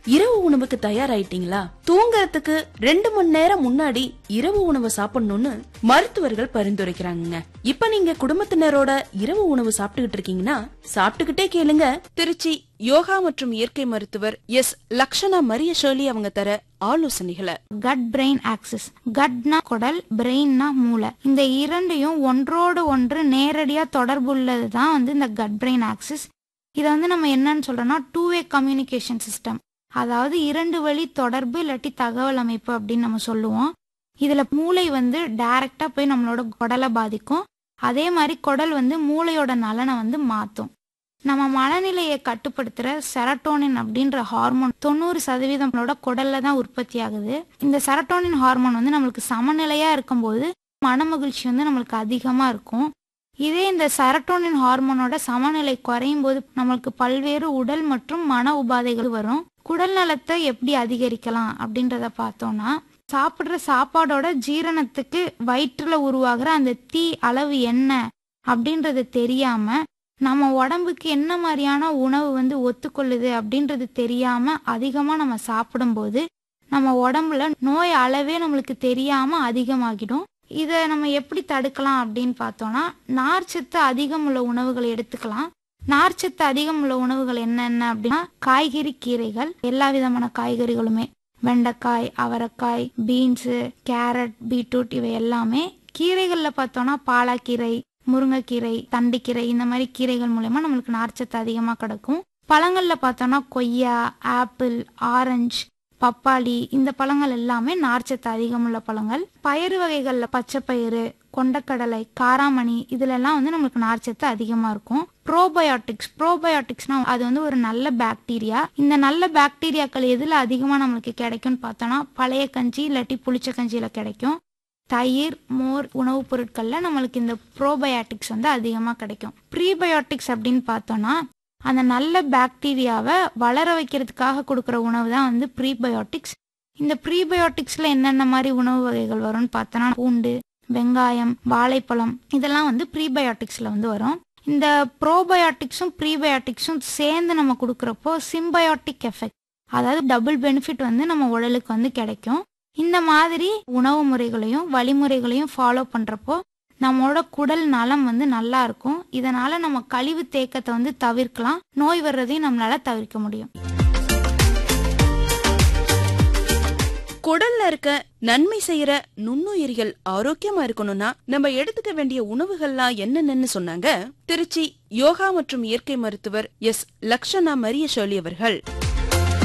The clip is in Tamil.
இரவு உணவுக்கு தயாராயிட்டீங்களா தூங்கறதுக்கு ரெண்டு மணி நேரம் முன்னாடி இரவு உணவு சாப்பிடணும்னு மருத்துவர்கள் பரிந்துரைக்கிறாங்க இப்ப நீங்க குடும்பத்தினரோட இரவு உணவு சாப்பிட்டுக்கிட்டு இருக்கீங்கன்னா சாப்பிட்டுக்கிட்டே கேளுங்க திருச்சி யோகா மற்றும் இயற்கை மருத்துவர் எஸ் லக்ஷனா மரிய ஷோலி அவங்க தர ஆலோசனைகளை கட் பிரெயின் ஆக்சிஸ் கட்னா குடல் பிரெயின்னா மூளை இந்த இரண்டையும் ஒன்றோடு ஒன்று நேரடியா தொடர்புள்ளது தான் வந்து இந்த கட் பிரெயின் ஆக்சிஸ் இதை வந்து நம்ம என்னன்னு சொல்றோம்னா டூ வே கம்யூனிகேஷன் சிஸ்டம் அதாவது இரண்டு வழி தொடர்பு இல்லாட்டி தகவல் அமைப்பு அப்படின்னு நம்ம சொல்லுவோம் இதுல மூளை வந்து டைரக்டா போய் நம்மளோட குடலை பாதிக்கும் அதே மாதிரி குடல் வந்து மூளையோட நலனை வந்து மாத்தும் நம்ம மனநிலையை கட்டுப்படுத்துற செரட்டோனின் அப்படின்ற ஹார்மோன் தொண்ணூறு சதவீதம் நம்மளோட குடல்ல தான் உற்பத்தி ஆகுது இந்த செரட்டோனின் ஹார்மோன் வந்து நம்மளுக்கு சமநிலையா இருக்கும்போது மன மகிழ்ச்சி வந்து நம்மளுக்கு அதிகமா இருக்கும் இதே இந்த செரட்டோனின் ஹார்மோனோட சமநிலை குறையும் போது நம்மளுக்கு பல்வேறு உடல் மற்றும் மன உபாதைகள் வரும் குடல் நலத்தை எப்படி அதிகரிக்கலாம் அப்படின்றத பார்த்தோம்னா சாப்பிட்ற சாப்பாடோட ஜீரணத்துக்கு வயிற்றுல உருவாகிற அந்த தீ அளவு என்ன அப்படின்றது தெரியாம நம்ம உடம்புக்கு என்ன மாதிரியான உணவு வந்து ஒத்துக்கொள்ளுது அப்படின்றது தெரியாம அதிகமா நம்ம சாப்பிடும்போது நம்ம உடம்புல நோய் அளவே நம்மளுக்கு தெரியாம அதிகமாகிடும் இதை நம்ம எப்படி தடுக்கலாம் அப்படின்னு பார்த்தோம்னா நார்ச்சத்து அதிகம் உள்ள உணவுகளை எடுத்துக்கலாம் நார்ச்சத்து அதிகம் உள்ள உணவுகள் என்னென்ன அப்படின்னா காய்கறி கீரைகள் எல்லா விதமான காய்கறிகளுமே வெண்டைக்காய் அவரைக்காய் பீன்ஸு கேரட் பீட்ரூட் இவை எல்லாமே கீரைகளில் பார்த்தோம்னா பாலாக்கீரை முருங்கைக்கீரை தண்டிக்கீரை இந்த மாதிரி கீரைகள் மூலயமா நம்மளுக்கு நார்ச்சத்து அதிகமாக கிடைக்கும் பழங்களில் பார்த்தோம்னா கொய்யா ஆப்பிள் ஆரஞ்சு பப்பாளி இந்த பழங்கள் எல்லாமே நார்ச்சத்து அதிகமுள்ள பழங்கள் பயறு வகைகளில் பச்சைப்பயிறு கொண்டக்கடலை காராமணி இதுலெல்லாம் வந்து நம்மளுக்கு நார்ச்சத்து அதிகமாக இருக்கும் ப்ரோபயோட்டிக்ஸ் ப்ரோபயோட்டிக்ஸ்னா அது வந்து ஒரு நல்ல பாக்டீரியா இந்த நல்ல பாக்டீரியாக்கள் எதில் அதிகமாக நம்மளுக்கு கிடைக்கும்னு பார்த்தோன்னா பழைய கஞ்சி இல்லாட்டி புளிச்ச கஞ்சியில் கிடைக்கும் தயிர் மோர் உணவுப் பொருட்களில் நம்மளுக்கு இந்த ப்ரோபயோட்டிக்ஸ் வந்து அதிகமாக கிடைக்கும் ப்ரீபயோட்டிக்ஸ் அப்படின்னு பார்த்தோன்னா அந்த நல்ல பாக்டீரியாவை வளர வைக்கிறதுக்காக கொடுக்குற உணவு தான் வந்து ப்ரீபயோட்டிக்ஸ் இந்த ப்ரீபயோட்டிக்ஸில் என்னென்ன மாதிரி உணவு வகைகள் வரும்னு பார்த்தோன்னா பூண்டு வெங்காயம் வாழைப்பழம் இதெல்லாம் வந்து ப்ரீபயோட்டிக்ஸில் வந்து வரும் இந்த ப்ரோபயோட்டிக்ஸும் ப்ரீபயோட்டிக்ஸும் சேர்ந்து நம்ம கொடுக்குறப்போ சிம்பயோட்டிக் எஃபெக்ட் அதாவது டபுள் பெனிஃபிட் வந்து நம்ம உடலுக்கு வந்து கிடைக்கும் இந்த மாதிரி உணவு முறைகளையும் வழிமுறைகளையும் ஃபாலோ பண்ணுறப்போ நம்மளோட குடல் நலம் வந்து நல்லா இருக்கும் இதனால நம்ம கழிவு தேக்கத்தை வந்து தவிர்க்கலாம் நோய் வர்றதையும் நம்மளால தவிர்க்க முடியும் குடல்ல இருக்க நன்மை செய்யற நுண்ணுயிரிகள் ஆரோக்கியமா இருக்கணும்னா நம்ம எடுத்துக்க வேண்டிய உணவுகள்லாம் என்னென்னு சொன்னாங்க திருச்சி யோகா மற்றும் இயற்கை மருத்துவர் எஸ் லக்ஷனா மரிய ஷோலி அவர்கள்